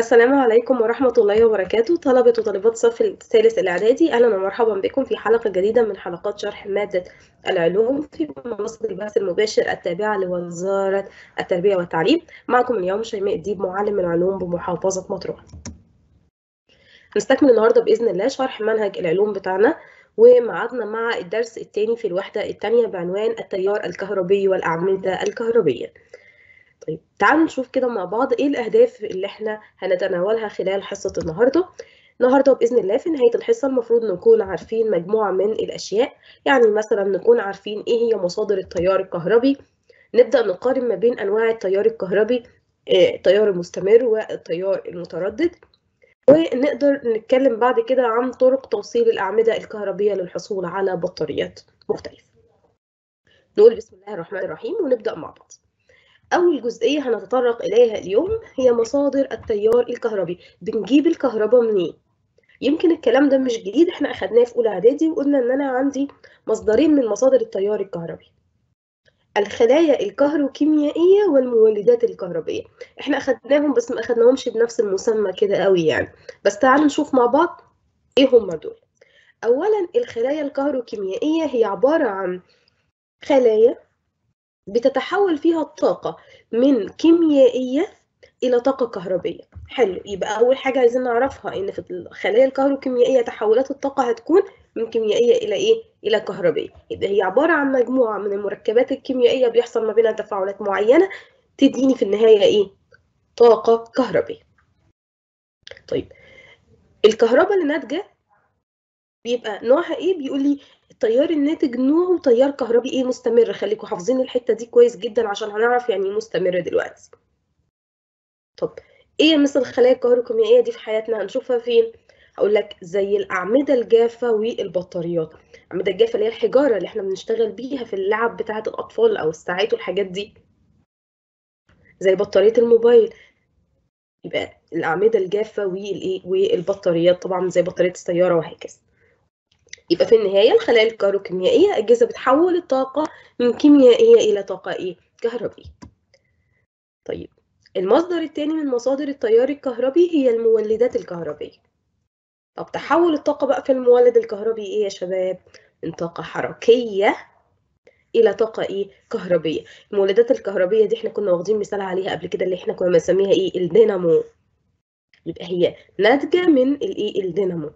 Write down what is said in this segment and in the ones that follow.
السلام عليكم ورحمة الله وبركاته طلبة وطالبات الصف الثالث الإعدادي أهلا ومرحبا بكم في حلقة جديدة من حلقات شرح مادة العلوم في منصة البث المباشر التابعة لوزارة التربية والتعليم معكم اليوم شيماء الديب معلم العلوم بمحافظة مطروح نستكمل النهاردة بإذن الله شرح منهج العلوم بتاعنا ومعادنا مع الدرس الثاني في الوحدة الثانية بعنوان التيار الكهربي والأعمدة الكهربية طيب تعالوا نشوف كده مع بعض ايه الاهداف اللي احنا هنتناولها خلال حصه النهارده النهارده باذن الله في نهايه الحصه المفروض نكون عارفين مجموعه من الاشياء يعني مثلا نكون عارفين ايه هي مصادر التيار الكهربي نبدا نقارن ما بين انواع التيار الكهربي التيار المستمر والتيار المتردد ونقدر نتكلم بعد كده عن طرق توصيل الاعمده الكهربيه للحصول على بطاريات مختلفه نقول بسم الله الرحمن الرحيم ونبدا مع بعض أول جزئية هنتطرق إليها اليوم هي مصادر التيار الكهربي بنجيب الكهرباء منين؟ يمكن الكلام ده مش جديد احنا أخدناه في أولى إعدادي وقلنا إن أنا عندي مصدرين من مصادر التيار الكهربي الخلايا الكهروكيميائية والمولدات الكهربية احنا أخدناهم بس ما أخدناهمش بنفس المسمى كده قوي يعني بس تعالوا نشوف مع بعض إيه هم دول أولا الخلايا الكهروكيميائية هي عبارة عن خلايا بتتحول فيها الطاقة من كيميائية إلى طاقة كهربية حلو يبقى أول حاجة عايزين نعرفها إن في الخلايا الكهروكيميائية تحولات الطاقة هتكون من كيميائية إلى إيه؟ إلى كهربية يبقى هي عبارة عن مجموعة من المركبات الكيميائية بيحصل ما بينها تفاعلات معينة تديني في النهاية إيه؟ طاقة كهربية طيب الكهرباء اللي ناتجة بيبقى نوعها إيه؟ بيقول لي التيار الناتج نوعه تيار كهربي ايه مستمر خليكم حافظين الحته دي كويس جدا عشان هنعرف يعني ايه مستمر دلوقتي طب ايه مثل الخلايا الكهروكيميائيه دي في حياتنا هنشوفها فين هقول لك زي الاعمده الجافه والبطاريات الاعمده الجافه اللي هي الحجاره اللي احنا بنشتغل بيها في اللعب بتاعه الاطفال او الساعات والحاجات دي زي بطاريه الموبايل يبقى الاعمده الجافه والايه والبطاريات طبعا زي بطاريه السياره وهكذا يبقى في النهاية الخلايا الكهروكيميائية أجهزة بتحول الطاقة من كيميائية إلى طاقة إيه؟ كهربية. طيب المصدر الثاني من مصادر التيار الكهربي هي المولدات الكهربية. طب تحول الطاقة بقى في المولد الكهربي إيه يا شباب؟ من طاقة حركية إلى طاقة إيه؟ كهربية. المولدات الكهربية دي إحنا كنا واخدين مثال عليها قبل كده اللي إحنا كنا بنسميها إيه؟ الدينامو. يبقى هي ناتجة من الإيه؟ الدينامو.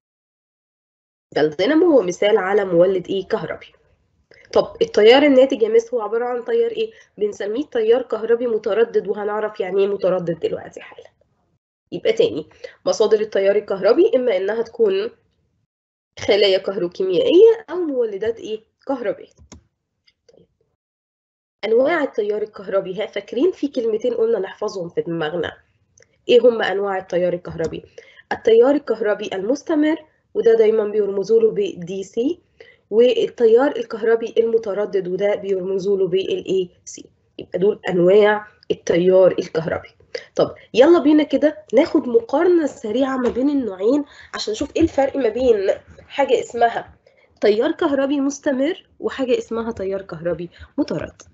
الدينامو هو مثال على مولد ايه كهربي طب التيار الناتج يا مس هو عباره عن تيار ايه بنسميه تيار كهربي متردد وهنعرف يعني ايه متردد دلوقتي حالا يبقى تاني مصادر التيار الكهربي اما انها تكون خلايا كهروكيميائيه او مولدات ايه كهربيه طيب. انواع التيار الكهربي ها فاكرين في كلمتين قلنا نحفظهم في دماغنا ايه هم انواع التيار الكهربي التيار الكهربي المستمر وده دايما بيرمزوا له بالدي سي والتيار الكهربي المتردد وده بيرمزوا له بالاي سي يبقى دول انواع التيار الكهربي طب يلا بينا كده ناخد مقارنه سريعه ما بين النوعين عشان نشوف ايه الفرق ما بين حاجه اسمها تيار كهربي مستمر وحاجه اسمها تيار كهربي متردد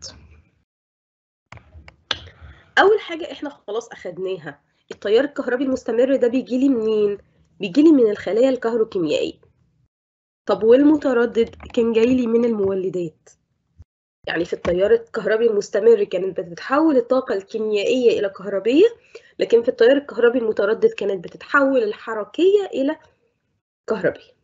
اول حاجه احنا خلاص اخدناها التيار الكهربي المستمر ده بيجي لي منين بيجيلي من الخلايا الكهروكيميائية طب والمتردد كان جايلي من المولدات يعني في التيار الكهربي المستمر كانت بتتحول الطاقة الكيميائية إلى كهربية لكن في التيار الكهربي المتردد كانت بتتحول الحركية إلى كهربية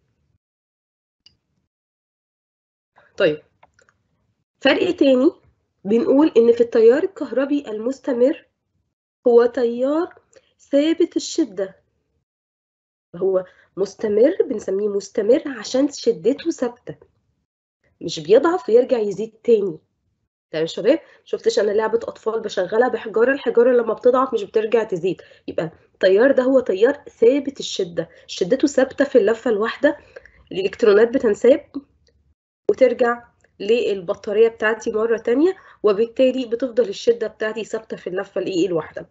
طيب فرق تاني بنقول إن في التيار الكهربي المستمر هو تيار ثابت الشدة هو مستمر بنسميه مستمر عشان شدته ثابته مش بيضعف ويرجع يزيد تاني تمام يا شباب شفتش انا لعبه اطفال بشغلها بحجاره الحجاره لما بتضعف مش بترجع تزيد يبقى التيار ده هو تيار ثابت الشده شدته ثابته في اللفه الواحده الالكترونات بتنساب وترجع للبطاريه بتاعتي مره تانية وبالتالي بتفضل الشده بتاعتي ثابته في اللفه الايه الواحده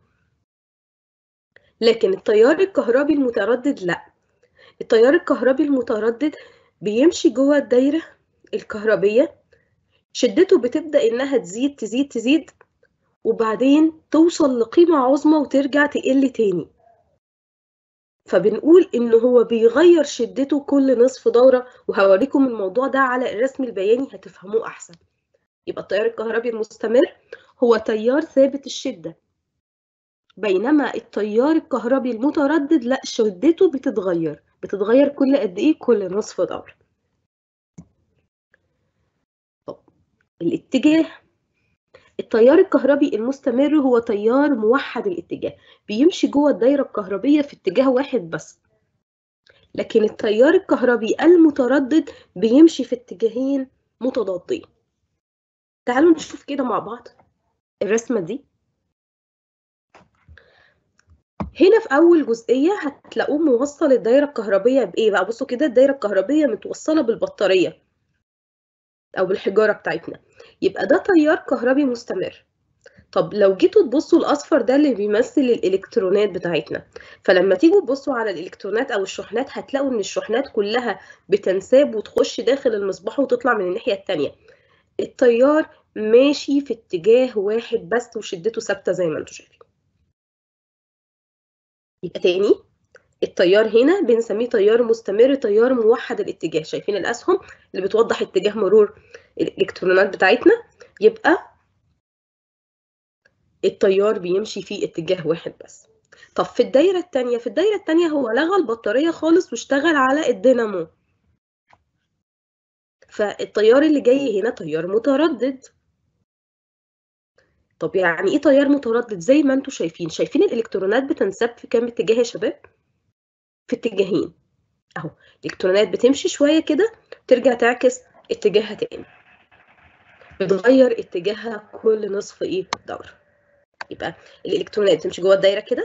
لكن التيار الكهربي المتردد لا التيار الكهربي المتردد بيمشي جوه الدايرة الكهربية شدته بتبدأ إنها تزيد تزيد تزيد وبعدين توصل لقيمة عظمى وترجع تقل تاني فبنقول إن هو بيغير شدته كل نصف دورة وهوريكم الموضوع ده على الرسم البياني هتفهموه أحسن يبقى التيار الكهربي المستمر هو تيار ثابت الشدة بينما التيار الكهربي المتردد لا شدته بتتغير بتتغير كل قد ايه كل نصف دورة طب الاتجاه التيار الكهربي المستمر هو تيار موحد الاتجاه بيمشي جوه الدايرة الكهربية في اتجاه واحد بس لكن التيار الكهربي المتردد بيمشي في اتجاهين متضادين تعالوا نشوف كده مع بعض الرسمة دي هنا في أول جزئية هتلاقوه موصل الدايرة الكهربية بإيه بقى بصوا كده الدايرة الكهربية متوصلة بالبطارية أو بالحجارة بتاعتنا يبقى ده تيار كهربي مستمر طب لو جيتوا تبصوا الأصفر ده اللي بيمثل الإلكترونات بتاعتنا فلما تيجوا تبصوا على الإلكترونات أو الشحنات هتلاقوا إن الشحنات كلها بتنساب وتخش داخل المصباح وتطلع من الناحية التانية التيار ماشي في اتجاه واحد بس وشدته ثابتة زي ما انتم شايفين يبقى تاني التيار هنا بنسميه تيار مستمر تيار موحد الاتجاه شايفين الأسهم اللي بتوضح اتجاه مرور الإلكترونات بتاعتنا يبقى التيار بيمشي في اتجاه واحد بس طب في الدايرة التانية في الدايرة التانية هو لغى البطارية خالص واشتغل على الدينامو فالتيار اللي جاي هنا تيار متردد طب يعني ايه تيار متردد زي ما انتم شايفين شايفين الالكترونات بتنساب في كام اتجاه يا شباب في اتجاهين اهو الالكترونات بتمشي شويه كده ترجع تعكس اتجاهها تاني بتغير اتجاهها كل نصف ايه دوره يبقى الالكترونات بتمشي جوه الدايره كده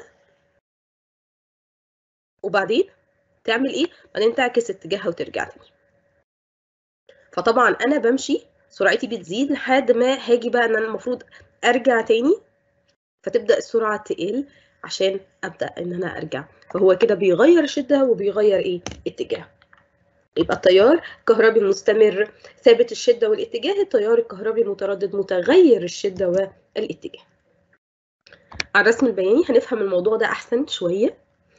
وبعدين تعمل ايه بعدين تعكس اتجاهها وترجع تاني فطبعا انا بمشي سرعتي بتزيد لحد ما هاجي بقى ان انا المفروض ارجع تاني فتبدا السرعه تقل عشان ابدا ان انا ارجع فهو كده بيغير الشده وبيغير ايه اتجاه يبقى التيار الكهربي المستمر ثابت الشده والاتجاه التيار الكهربي المتردد متغير الشده والاتجاه على الرسم البياني هنفهم الموضوع ده احسن شويه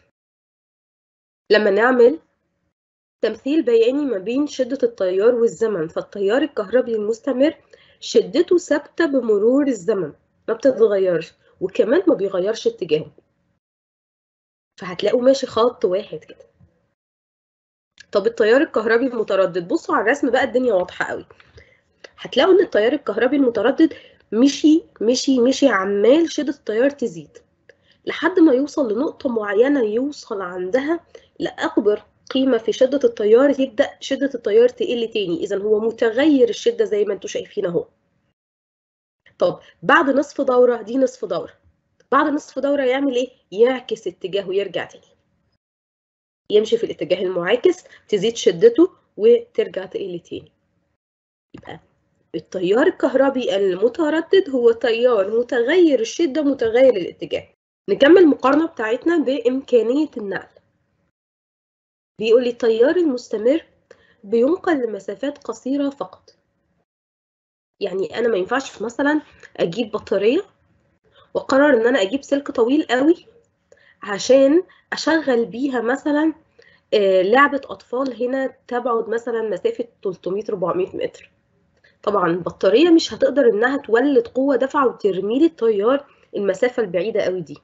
لما نعمل تمثيل بياني ما بين شدة التيار والزمن فالتيار الكهربي المستمر شدته ثابتة بمرور الزمن ما بتتغيرش وكمان ما بيغيرش اتجاهه فهتلاقوا ماشي خط واحد كده طب التيار الكهربي المتردد بصوا على الرسم بقى الدنيا واضحة قوي هتلاقوا ان التيار الكهربي المتردد مشي مشي مشي عمال شدة التيار تزيد لحد ما يوصل لنقطة معينة يوصل عندها لأكبر قيمة في شدة التيار يبدأ شدة التيار تقل تاني إذا هو متغير الشدة زي ما انتم شايفين أهو طب بعد نصف دورة دي نصف دورة بعد نصف دورة يعمل إيه؟ يعكس اتجاهه ويرجع تاني يمشي في الاتجاه المعاكس تزيد شدته وترجع تقل تاني يبقى التيار الكهربي المتردد هو تيار متغير الشدة متغير الاتجاه نكمل المقارنة بتاعتنا بإمكانية النقل بيقول لي التيار المستمر بينقل لمسافات قصيرة فقط يعني أنا ما ينفعش مثلا أجيب بطارية وأقرر إن أنا أجيب سلك طويل قوي عشان أشغل بيها مثلا لعبة أطفال هنا تبعد مثلا مسافة 300-400 متر طبعا البطارية مش هتقدر إنها تولد قوة دفعة وترمي لي التيار المسافة البعيدة قوي دي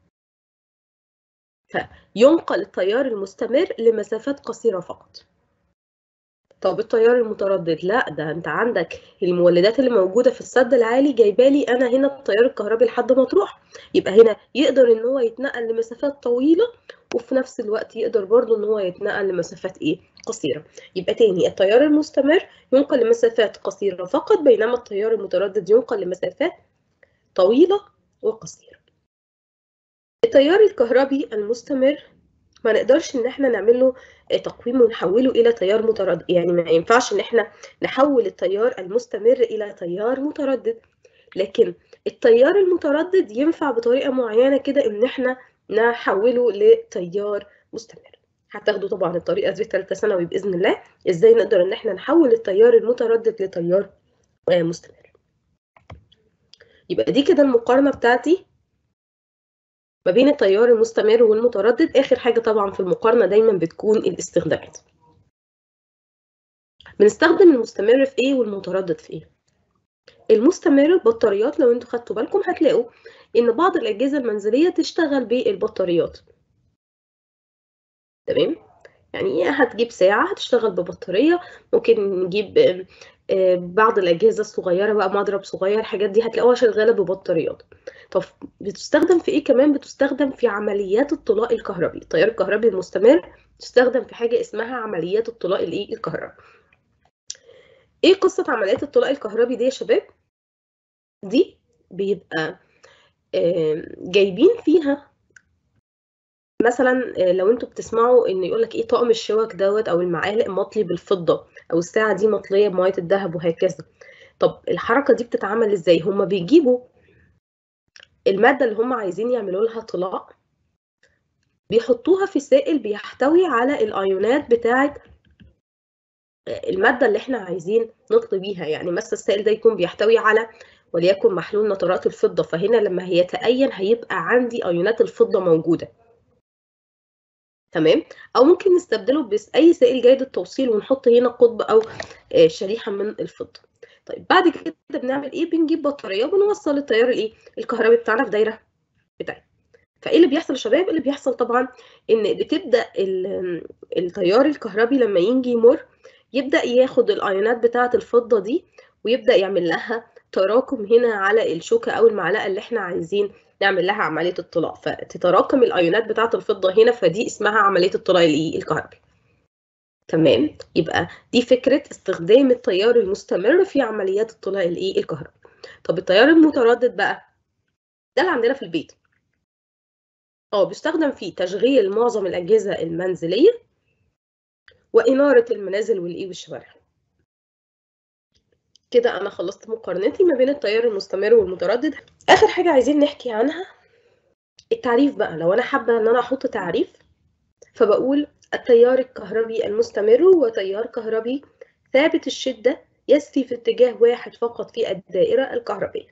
فينقل التيار المستمر لمسافات قصيرة فقط طب التيار المتردد لا ده انت عندك المولدات اللي موجودة في السد العالي جايبالي انا هنا التيار الكهربي لحد ما تروح يبقى هنا يقدر ان هو يتنقل لمسافات طويلة وفي نفس الوقت يقدر برضه ان هو يتنقل لمسافات ايه قصيرة يبقى تاني التيار المستمر ينقل لمسافات قصيرة فقط بينما التيار المتردد ينقل لمسافات طويلة وقصيرة التيار الكهربي المستمر ما نقدرش ان احنا نعمل له تقويم ونحوله الى تيار متردد يعني ما ينفعش ان احنا نحول التيار المستمر الى تيار متردد لكن التيار المتردد ينفع بطريقه معينه كده ان احنا نحوله لتيار مستمر هتاخدوا طبعا الطريقه دي في ثالثه ثانوي باذن الله ازاي نقدر ان احنا نحول التيار المتردد لتيار مستمر يبقى دي كده المقارنه بتاعتي ما بين التيار المستمر والمتردد آخر حاجة طبعا في المقارنة دايما بتكون الاستخدامات بنستخدم المستمر في ايه والمتردد في ايه المستمر البطاريات لو انتوا خدتوا بالكم هتلاقوا ان بعض الاجهزه المنزليه تشتغل بالبطاريات تمام يعني هتجيب ساعه هتشتغل ببطاريه ممكن نجيب بعض الاجهزه الصغيره بقى مضرب صغير الحاجات دي هتلاقوها شغاله ببطاريات طب بتستخدم في ايه كمان بتستخدم في عمليات الطلاء الكهربي التيار الكهربي المستمر تستخدم في حاجه اسمها عمليات الطلاء الايه الكهربي ايه قصه عمليات الطلاء الكهربي دي يا شباب دي بيبقى جايبين فيها مثلا لو انتوا بتسمعوا ان يقول لك ايه طقم الشوك دوت او المعالق مطلي بالفضه او الساعه دي مطليه بميه الذهب وهكذا طب الحركه دي بتتعمل ازاي هما بيجيبوا الماده اللي هما عايزين يعملوا لها طلاء بيحطوها في سائل بيحتوي على الايونات بتاعه الماده اللي احنا عايزين نطلي بيها يعني مثلا السائل ده يكون بيحتوي على وليكن محلول نترات الفضه فهنا لما هيتأين هيبقى عندي ايونات الفضه موجوده تمام او ممكن نستبدله باي سائل جيد التوصيل ونحط هنا قطب او شريحه من الفضه طيب بعد كده بنعمل ايه بنجيب بطاريه وبنوصل التيار الايه الكهربي بتاعنا في دايره بتاعتنا فايه اللي بيحصل يا شباب اللي بيحصل طبعا ان بتبدا التيار الكهربي لما يجي يمر يبدا ياخد الايونات بتاعه الفضه دي ويبدا يعمل لها تراكم هنا على الشوكه او المعلقه اللي احنا عايزين نعمل لها عمليه الطلاء فتتراكم الايونات بتاعه الفضه هنا فدي اسمها عمليه الطلاء الايه الكهربي تمام يبقى دي فكره استخدام التيار المستمر في عمليات الطلاء الايه الكهربي طب التيار المتردد بقى ده اللي عندنا في البيت اه بيستخدم في تشغيل معظم الاجهزه المنزليه واناره المنازل والايه والشوارع كده انا خلصت مقارنتي ما بين التيار المستمر والمتردد اخر حاجه عايزين نحكي عنها التعريف بقى لو انا حابه ان انا احط تعريف فبقول التيار الكهربي المستمر هو تيار كهربي ثابت الشده يسري في اتجاه واحد فقط في الدائره الكهربيه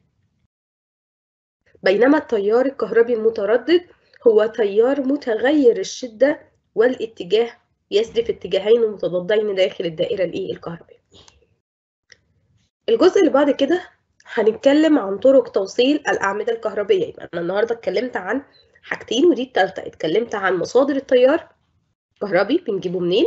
بينما التيار الكهربي المتردد هو تيار متغير الشده والاتجاه يسري في اتجاهين متضادين داخل الدائره الايه الكهربيه الجزء اللي بعد كده هنتكلم عن طرق توصيل الأعمدة الكهربية يبقى أنا النهاردة اتكلمت عن حاجتين ودي التالتة اتكلمت عن مصادر التيار الكهربي بنجيبه منين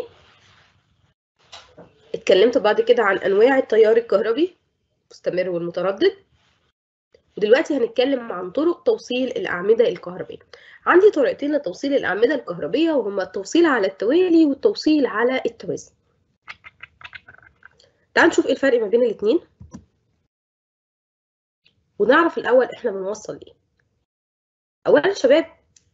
اتكلمت بعد كده عن أنواع التيار الكهربي المستمر والمتردد ودلوقتي هنتكلم عن طرق توصيل الأعمدة الكهربية عندي طريقتين لتوصيل الأعمدة الكهربية وهما التوصيل على التوالي والتوصيل على التوازي تعال نشوف ايه الفرق ما بين الاتنين ونعرف الاول احنا بنوصل ايه اولا يا شباب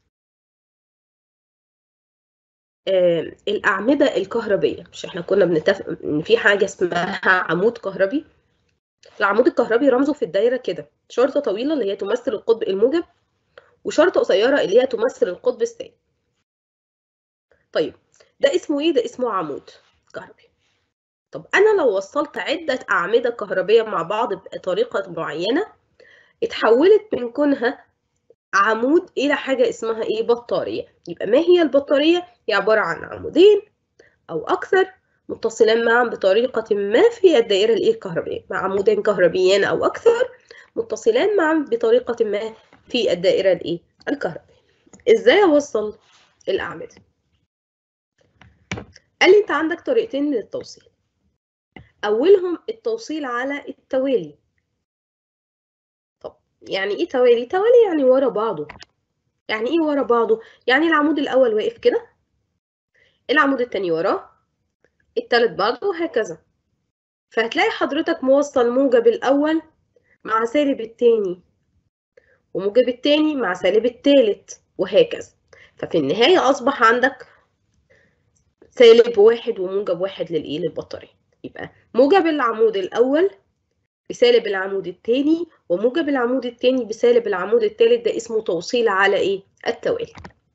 آه الاعمده الكهربيه مش احنا كنا بنتفق ان في حاجه اسمها عمود كهربي العمود الكهربي رمزه في الدايره كده شرطه طويله اللي هي تمثل القطب الموجب وشرطه قصيره اللي هي تمثل القطب السالب طيب ده اسمه ايه ده اسمه عمود كهربي طب أنا لو وصلت عدة أعمدة كهربية مع بعض بطريقة معينة اتحولت من كونها عمود إلى حاجة اسمها إيه بطارية يبقى ما هي البطارية؟ هي عبارة عن عمودين أو أكثر متصلان معا بطريقة ما في الدائرة الإيه الكهربية مع عمودين كهربيين أو أكثر متصلان معا بطريقة ما في الدائرة الإيه الكهربية إزاي أوصل الأعمدة؟ قال لي أنت عندك طريقتين للتوصيل أولهم التوصيل على التوالي طب يعني إيه توالي؟ توالي يعني ورا بعضه يعني إيه ورا بعضه؟ يعني العمود الأول واقف كده العمود التاني وراه التالت بعده وهكذا فهتلاقي حضرتك موصل موجب الأول مع سالب التاني وموجب التاني مع سالب التالت وهكذا ففي النهاية أصبح عندك سالب واحد وموجب واحد للإيه للبطارية يبقى موجب العمود الأول بسالب العمود الثاني وموجب العمود الثاني بسالب العمود الثالث ده اسمه توصيل على ايه؟ التوالي.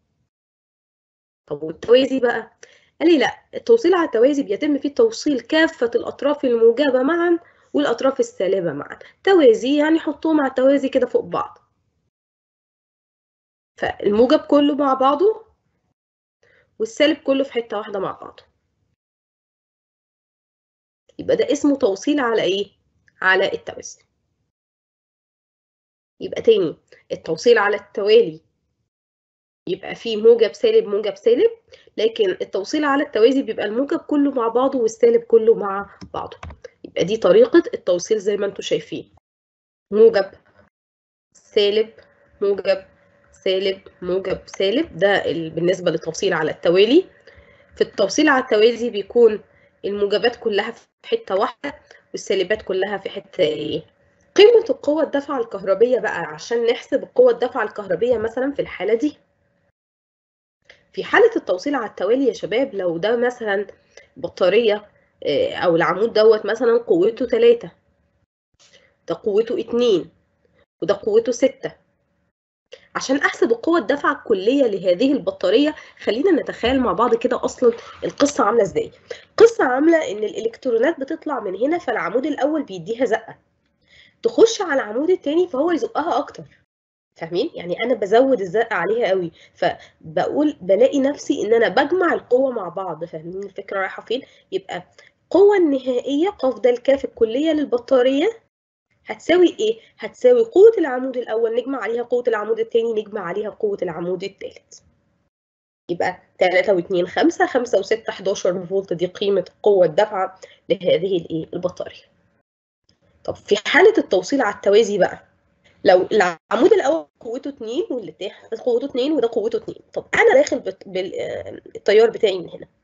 طب والتوازي بقى؟ قال لي لا التوصيل على التوازي بيتم فيه توصيل كافة الأطراف الموجبة معا والأطراف السالبة معا. توازي يعني حطهم على التوازي كده فوق بعض. فالموجب كله مع بعضه والسالب كله في حتة واحدة مع بعضه يبقى ده اسمه توصيل على ايه؟ على التوازي يبقى تاني التوصيل على التوالي يبقى فيه موجب سالب موجب سالب لكن التوصيل على التوازي بيبقى الموجب كله مع بعضه والسالب كله مع بعضه يبقى دي طريقة التوصيل زي ما انتم شايفين موجب سالب موجب سالب موجب سالب ده بالنسبة للتوصيل على التوالي في التوصيل على التوازي بيكون الموجبات كلها في حتة واحدة والسالبات كلها في حتة ايه قيمة القوة الدفعة الكهربية بقى عشان نحسب القوة الدفعة الكهربية مثلا في الحالة دي في حالة التوصيل على التوالي يا شباب لو ده مثلا بطارية أو العمود دوت مثلا قوته 3 ده قوته 2 وده قوته 6 عشان أحسب القوة الدفعة الكلية لهذه البطارية خلينا نتخيل مع بعض كده أصلا القصة عاملة إزاي القصة عاملة إن الإلكترونات بتطلع من هنا فالعمود الأول بيديها زقة تخش على العمود التاني فهو يزقها أكتر فاهمين يعني انا بزود الزق عليها قوي فبقول بلاقي نفسي ان انا بجمع القوه مع بعض فاهمين الفكره رايحه فين يبقى القوه النهائيه ق د الكاف الكليه للبطاريه هتساوي ايه هتساوي قوه العمود الاول نجمع عليها قوه العمود الثاني نجمع عليها قوه العمود الثالث يبقى 3 و2 5 5 و6 11 فولت دي قيمه قوه الدفعه لهذه الايه البطاريه طب في حاله التوصيل على التوازي بقى لو العمود الاول قوته 2 واللي تحت قوته 2 وده قوته 2 طب انا داخل بالتيار بتاعي من هنا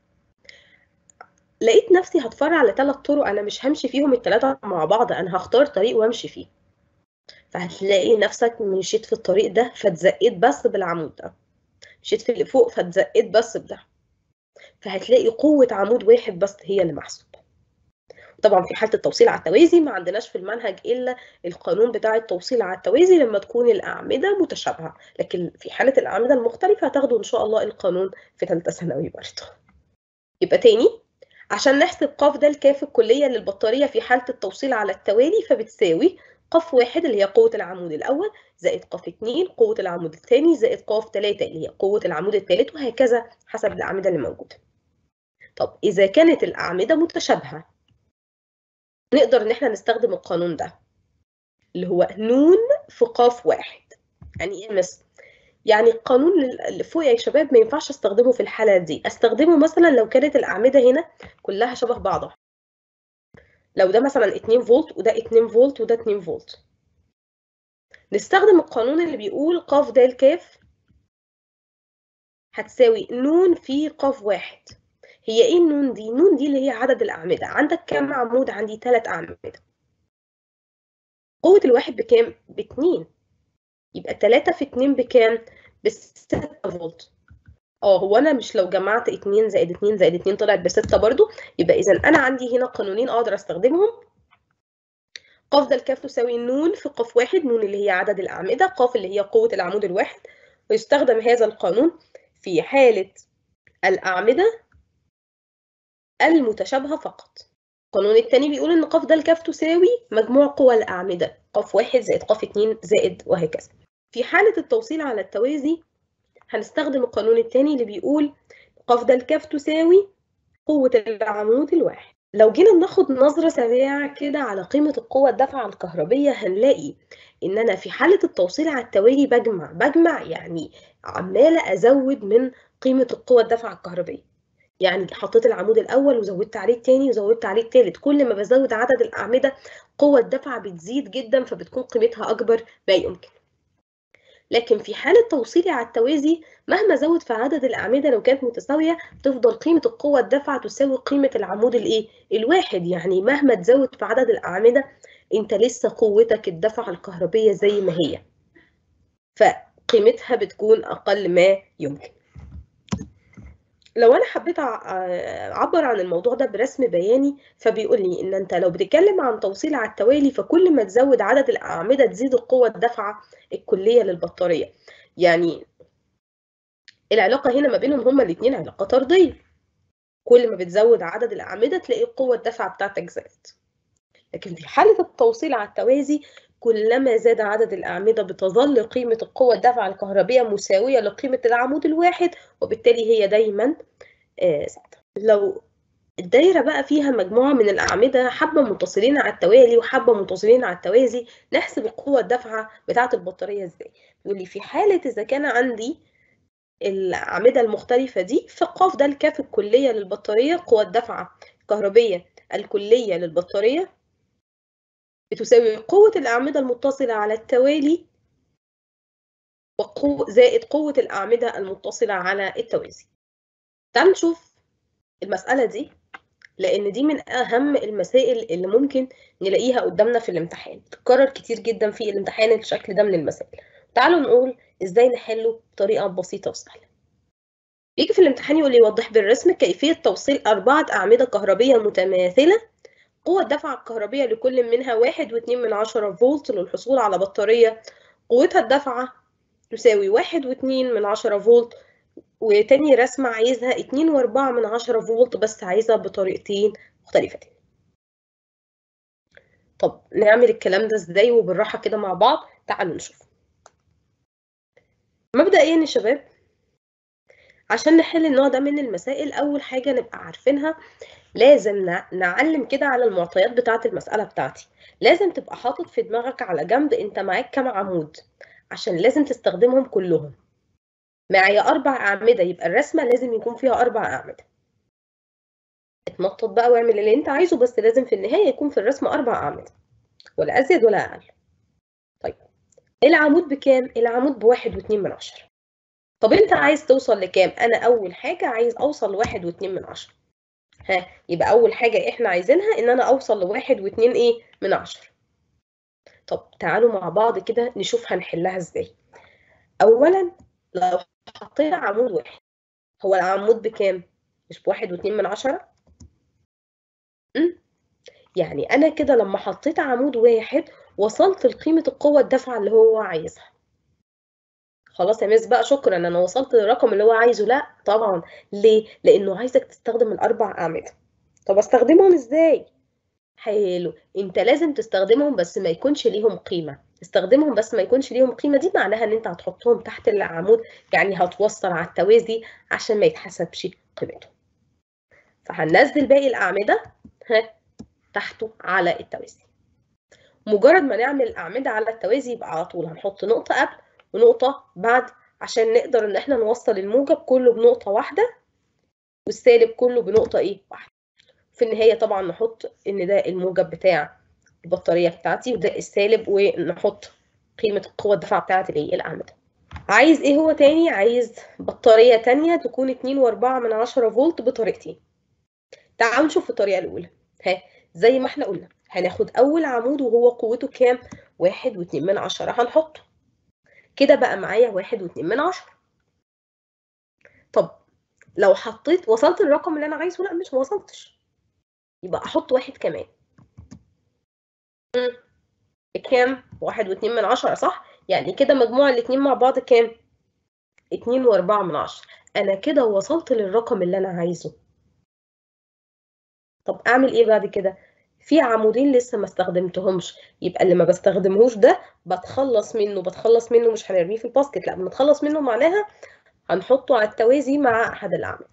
لقيت نفسي هتفرع على ثلاث طرق انا مش همشي فيهم الثلاثه مع بعض انا هختار طريق وامشي فيه فهتلاقي نفسك مشيت في الطريق ده فاتزقيت بس بالعمود ده مشيت في اللي فوق فاتزقيت بس بده فهتلاقي قوه عمود واحد بس هي اللي محسوبه طبعا في حاله التوصيل على التوازي ما عندناش في المنهج الا القانون بتاع التوصيل على التوازي لما تكون الاعمده متشابهه لكن في حاله الاعمده المختلفه هتاخدوا ان شاء الله القانون في ثالثه ثانوي برضه يبقى تاني عشان نحسب ق د الكاف الكليه للبطاريه في حاله التوصيل على التوالي فبتساوي ق واحد اللي هي قوه العمود الاول زائد ق اتنين قوه العمود الثاني زائد ق تلاته اللي هي قوه العمود الثالث وهكذا حسب الاعمده اللي موجوده طب اذا كانت الاعمده متشابهه نقدر ان احنا نستخدم القانون ده اللي هو نون في قاف واحد يعني ايه مس يعني القانون اللي فوق يا شباب ما ينفعش استخدمه في الحاله دي استخدمه مثلا لو كانت الاعمده هنا كلها شبه بعضها لو ده مثلا 2 فولت وده 2 فولت وده 2 فولت نستخدم القانون اللي بيقول ق د الكاف هتساوي نون في ق واحد هي ايه النون دي؟ النون دي اللي هي عدد الأعمدة، عندك كام عمود؟ عندي ثلاث أعمدة. قوة الواحد بكام؟ باتنين. يبقى تلاتة في اتنين بكام؟ بستة فولت. اه هو أنا مش لو جمعت اتنين زائد اتنين زائد اتنين طلعت بستة برضو، يبقى إذا أنا عندي هنا قانونين أقدر أستخدمهم. ق د الكاف تساوي نون في ق واحد، نون اللي هي عدد الأعمدة، ق اللي هي قوة العمود الواحد، ويستخدم هذا القانون في حالة الأعمدة المتشابهة فقط القانون الثاني بيقول ان ق د الكاف تساوي مجموع قوى الأعمدة ق واحد زائد ق اتنين زائد وهكذا في حالة التوصيل على التوازي هنستخدم القانون الثاني اللي بيقول ق د الكاف تساوي قوة العمود الواحد لو جينا ناخد نظرة سريعة كده على قيمة القوة الدفعة الكهربية هنلاقي إن أنا في حالة التوصيل على التوالي بجمع بجمع يعني عمالة أزود من قيمة القوة الدفعة الكهربية يعني حطيت العمود الاول وزودت عليه الثاني وزودت عليه الثالث كل ما بزود عدد الاعمده قوه الدفع بتزيد جدا فبتكون قيمتها اكبر ما يمكن لكن في حالة توصيلي على التوازي مهما زود في عدد الأعمدة لو كانت متساوية تفضل قيمة القوة الدفع تساوي قيمة العمود الإيه؟ الواحد يعني مهما تزود في عدد الأعمدة أنت لسه قوتك الدفع الكهربية زي ما هي فقيمتها بتكون أقل ما يمكن لو انا حبيت اعبر عن الموضوع ده برسم بياني فبيقول لي ان انت لو بتتكلم عن توصيل على التوالي فكل ما تزود عدد الاعمده تزيد القوه الدافعه الكليه للبطاريه يعني العلاقه هنا ما بينهم هما الاثنين علاقه طرديه كل ما بتزود عدد الاعمده تلاقي القوه الدافعه بتاعتك زادت لكن في حاله التوصيل على التوازي كلما زاد عدد الأعمدة بتظل قيمة القوة الدافعة الكهربية مساوية لقيمة العمود الواحد وبالتالي هي دايما ثابتة لو الدايرة بقى فيها مجموعة من الأعمدة حبة متصلين على التوالي وحبة متصلين على التوازي نحسب القوة الدافعة بتاعة البطارية ازاي؟ يقول لي في حالة إذا كان عندي الأعمدة المختلفة دي فقاف ده الكاف الكلية للبطارية قوة الدفعة الكهربية الكلية للبطارية بتساوي قوة الأعمدة المتصلة على التوالي وقوة زائد قوة الأعمدة المتصلة على التوازي. تعالوا نشوف المسألة دي لأن دي من أهم المسائل اللي ممكن نلاقيها قدامنا في الامتحان تتكرر كتير جدا في الامتحان الشكل ده من المسائل. تعالوا نقول إزاي نحله بطريقة بسيطة وسهلة. يجي في الامتحان يقول لي وضح بالرسم كيفية توصيل أربعة أعمدة كهربية متماثلة قوة الدفعة الكهربية لكل منها واحد واتنين من عشرة فولت للحصول على بطارية قوتها الدفعة تساوي واحد واتنين من عشرة فولت وتاني رسمة عايزها اتنين واربعة من عشرة فولت بس عايزها بطريقتين مختلفتين طب نعمل الكلام ده ازاي وبالراحة كده مع بعض تعالوا نشوف مبدئيا يا شباب عشان نحل النوع ده من المسائل أول حاجة نبقى عارفينها لازم نعلم كده على المعطيات بتاعة المسألة بتاعتي لازم تبقى حاطط في دماغك على جنب انت معاك كام عمود عشان لازم تستخدمهم كلهم معايا أربع أعمدة يبقى الرسمة لازم يكون فيها أربع أعمدة اتنطط بقى واعمل اللي انت عايزه بس لازم في النهاية يكون في الرسمة أربع أعمدة ولا أزيد ولا أقل طيب العمود بكام؟ العمود بواحد واتنين من عشرة طب انت عايز توصل لكام؟ أنا أول حاجة عايز أوصل لواحد واتنين من عشرة ها يبقى أول حاجة إحنا عايزينها إن أنا أوصل لواحد واتنين إيه من عشرة طب تعالوا مع بعض كده نشوف هنحلها إزاي أولا لو حطينا عمود واحد هو العمود بكام؟ مش بواحد واتنين من عشرة؟ م? يعني أنا كده لما حطيت عمود واحد وصلت لقيمة القوة الدافعة اللي هو عايزها خلاص يا مس بقى شكرا انا وصلت للرقم اللي هو عايزه لا طبعا ليه لانه عايزك تستخدم الاربع اعمده طب استخدمهم ازاي حلو انت لازم تستخدمهم بس ما يكونش ليهم قيمه استخدمهم بس ما يكونش ليهم قيمه دي معناها ان انت هتحطهم تحت العمود يعني هتوصل على التوازي عشان ما يتحسبش قيمتهم فهننزل باقي الاعمده ها تحته على التوازي مجرد ما نعمل الاعمده على التوازي يبقى على طول هنحط نقطه قبل ونقطة بعد عشان نقدر إن إحنا نوصل الموجب كله بنقطة واحدة والسالب كله بنقطة إيه واحدة. في النهاية طبعا نحط إن ده الموجب بتاع البطارية بتاعتي وده السالب ونحط قيمة القوة الدفع بتاعة الإيه الأعمدة. عايز إيه هو تاني؟ عايز بطارية تانية تكون اتنين وأربعة من عشرة فولت بطريقتين. تعالوا نشوف الطريقة الأولى. ها زي ما إحنا قلنا هناخد أول عمود وهو قوته كام؟ واحد واتنين من عشرة هنحطه. كده بقى معايا واحد واتنين من عشرة طب لو حطيت وصلت الرقم اللي انا عايزه لا مش وصلتش يبقى احط واحد كمان كام واحد واتنين من عشرة صح يعني كده مجموع الاتنين مع بعض كام اتنين واربعة من عشرة انا كده وصلت للرقم اللي انا عايزه طب اعمل ايه بعد كده في عمودين لسه ما استخدمتهمش يبقى اللي ما بستخدمهوش ده بتخلص منه بتخلص منه مش هنرميه في الباسكت لا بنتخلص منه معناها هنحطه على التوازي مع احد الاعمده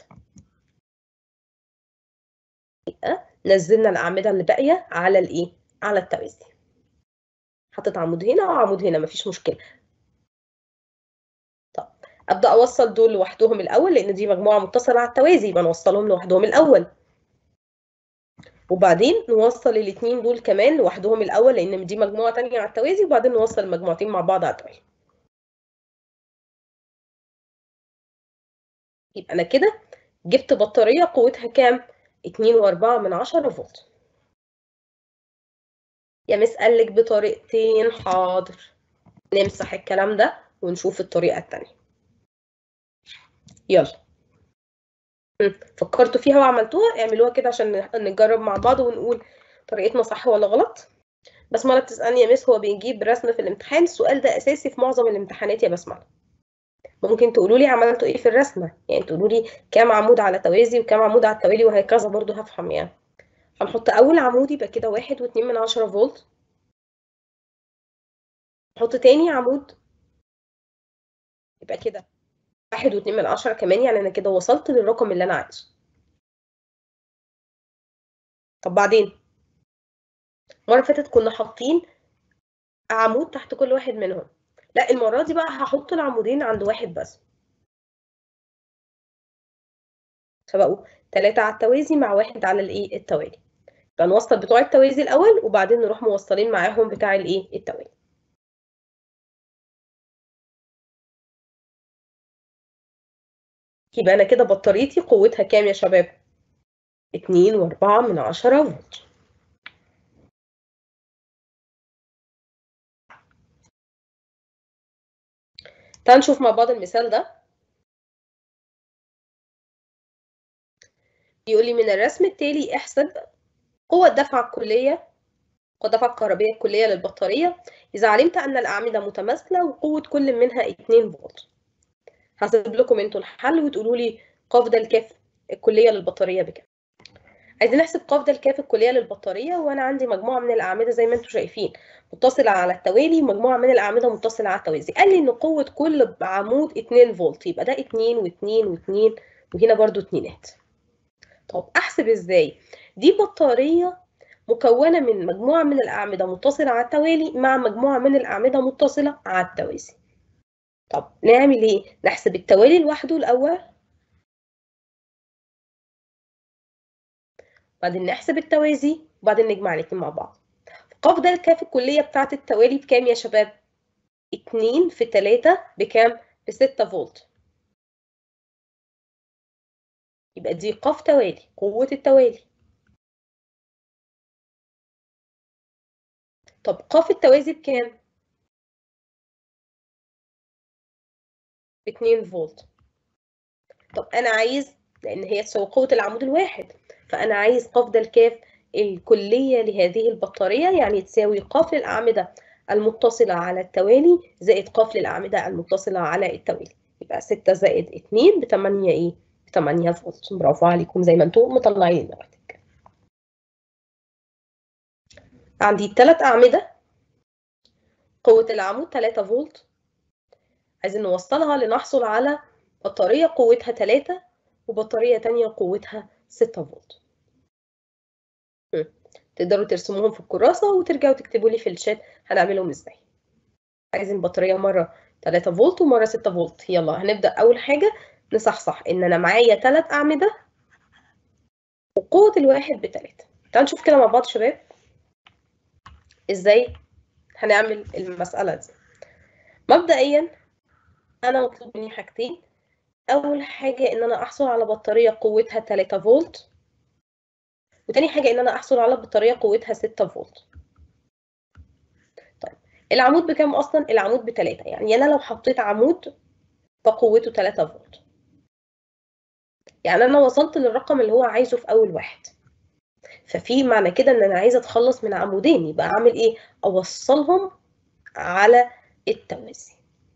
يبقى نزلنا الاعمده اللي باقيه على الايه على التوازي حطيت عمود هنا وعمود هنا مفيش مشكله طب ابدا اوصل دول لوحدهم الاول لان دي مجموعه متصله على التوازي يبقى نوصلهم لوحدهم الاول وبعدين نوصل الاثنين دول كمان لوحدهم الاول لان دي مجموعه ثانيه على التوازي وبعدين نوصل المجموعتين مع بعض على التوالي يبقى انا كده جبت بطاريه قوتها كام 2.4 من 10 فولت يا مس قالك بطريقتين حاضر نمسح الكلام ده ونشوف الطريقه الثانيه يلا فكرتوا فيها وعملتوها اعملوها كده عشان نجرب مع بعض ونقول طريقتنا صح ولا غلط بسملة بتسألني يا مس هو بيجيب رسم في الامتحان السؤال ده أساسي في معظم الامتحانات يا بسملة ممكن تقولوا لي عملتوا ايه في الرسمة يعني تقولوا لي كام عمود على توازي وكام عمود على التوالي وهكذا برضو هفهم يعني هنحط أول عمود يبقى كده واحد واتنين من عشرة فولت احط تاني عمود يبقى كده واحد واتنين من عشرة كمان يعني انا كده وصلت للرقم اللي انا عايزه طب بعدين المره اللي فاتت كنا حاطين عمود تحت كل واحد منهم لا المره دي بقى هحط العمودين عند واحد بس فبقوا تلاتة على التوازي مع واحد على الايه التوالي فنوصل بتوع التوازي الاول وبعدين نروح موصلين معاهم بتاع الايه التوالي يبقى انا كده بطاريتي قوتها كام يا شباب اتنين واربعة من عشرة فولت تعال نشوف مع بعض المثال ده بيقول لي من الرسم التالي احسب قوة الدفع الكلية قوة الدفع الكهربية الكلية للبطارية إذا علمت أن الأعمدة متماثلة وقوة كل منها 2 فولت هسيب لكم انتوا الحل وتقولوا لي قافدة الكاف الكلية للبطارية بكام عايزين نحسب قافدة الكاف الكلية للبطارية وأنا عندي مجموعة من الأعمدة زي ما انتوا شايفين متصلة على التوالي ومجموعة من الأعمدة متصلة على التوازي قال لي إن قوة كل عمود 2 فولت يبقى ده 2 و2 و2 وهنا برضو اتنينات طب أحسب إزاي؟ دي بطارية مكونة من مجموعة من الأعمدة متصلة على التوالي مع مجموعة من الأعمدة متصلة على التوازي طب نعمل ايه؟ نحسب التوالي لوحده الأول بعدين نحسب التوازي وبعدين نجمع الاتنين مع بعض قافدة الكاف الكلية بتاعت التوالي بكام يا شباب؟ اتنين في تلاتة بكام؟ بستة فولت يبقى دي قاف توالي قوة التوالي طب قاف التوازي بكام؟ باتنين فولت طب أنا عايز لأن هي تساوي قوة العمود الواحد فأنا عايز قفز الكاف الكلية لهذه البطارية يعني تساوي قاف للأعمدة المتصلة على التوالي زائد قاف للأعمدة المتصلة على التوالي يبقى ستة زائد اتنين بتمانية إيه؟ بتمانية فولت برافو عليكم زي ما انتم مطلعين النواتج عندي تلات أعمدة قوة العمود تلاتة فولت عايزين نوصلها لنحصل على بطارية قوتها تلاتة وبطارية تانية قوتها ستة فولت تقدروا ترسموهم في الكراسة وترجعوا تكتبوا لي في الشات هنعملهم ازاي عايزين بطارية مرة 3 فولت ومرة 6 فولت يلا هنبدأ أول حاجة نصحصح إن أنا معايا تلات أعمدة وقوة الواحد بتلاتة تعالوا نشوف كده مع بعض شباب ازاي هنعمل المسألة دي مبدئيا أنا مطلوب مني حاجتين أول حاجة إن أنا أحصل على بطارية قوتها 3 فولت وتاني حاجة إن أنا أحصل على بطارية قوتها 6 فولت طيب العمود بكام أصلا؟ العمود بتلاتة يعني أنا لو حطيت عمود فقوته 3 فولت يعني أنا وصلت للرقم اللي هو عايزه في أول واحد ففي معنى كده إن أنا عايزة أتخلص من عمودين يبقى أعمل إيه؟ أوصلهم على التوازي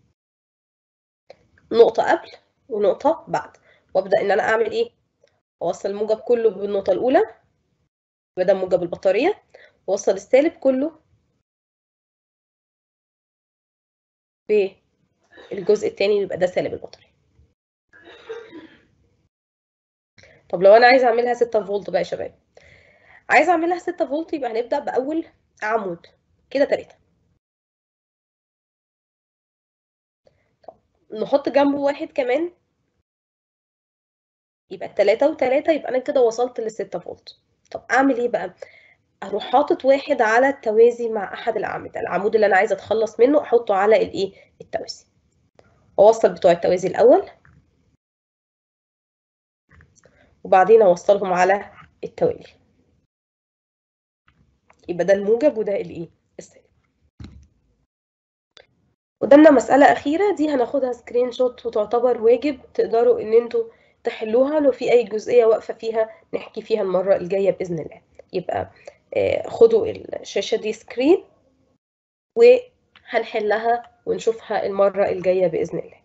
نقطة قبل ونقطة بعد وأبدأ إن أنا أعمل إيه؟ أوصل الموجب كله بالنقطة الأولى يبقى ده موجب البطارية وأوصل السالب كله بالجزء التاني يبقى ده سالب البطارية طب لو أنا عايزة أعملها 6 فولت بقى يا شباب عايزة أعملها 6 فولت يبقى هنبدأ بأول عمود كده تلاتة طب نحط جنبه واحد كمان يبقى التلاتة وتلاتة يبقى أنا كده وصلت للستة فولت طب أعمل إيه بقى؟ أروح حاطط واحد على التوازي مع أحد الأعمدة العمود اللي أنا عايزة أتخلص منه أحطه على الإيه؟ التوازي أوصل بتوع التوازي الأول وبعدين أوصلهم على التوالي يبقى ده الموجب وده الإيه؟ السالب قدامنا مسألة أخيرة دي هناخدها سكرين شوت وتعتبر واجب تقدروا إن انتوا تحلوها لو في أي جزئية واقفة فيها نحكي فيها المرة الجاية بإذن الله يبقى خدوا الشاشة دي سكرين وهنحلها ونشوفها المرة الجاية بإذن الله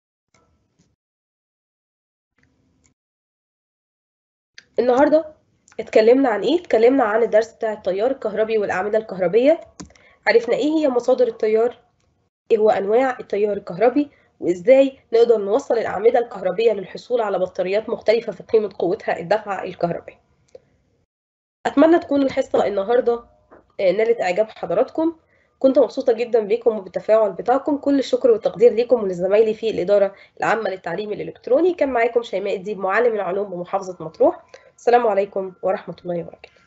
النهاردة اتكلمنا عن ايه اتكلمنا عن الدرس بتاع التيار الكهربي والاعمده الكهربيه عرفنا ايه هي مصادر التيار ايه هو انواع التيار الكهربي وازاي نقدر نوصل الاعمده الكهربيه للحصول على بطاريات مختلفه في قيمه قوتها الدفعه الكهربيه اتمنى تكون الحصه النهارده نالت اعجاب حضراتكم كنت مبسوطه جدا بيكم وبالتفاعل بتاعكم كل الشكر والتقدير ليكم ولزمايلي في الاداره العامه للتعليم الالكتروني كان معاكم شيماء الديب معلم العلوم بمحافظه مطروح السلام عليكم ورحمه الله وبركاته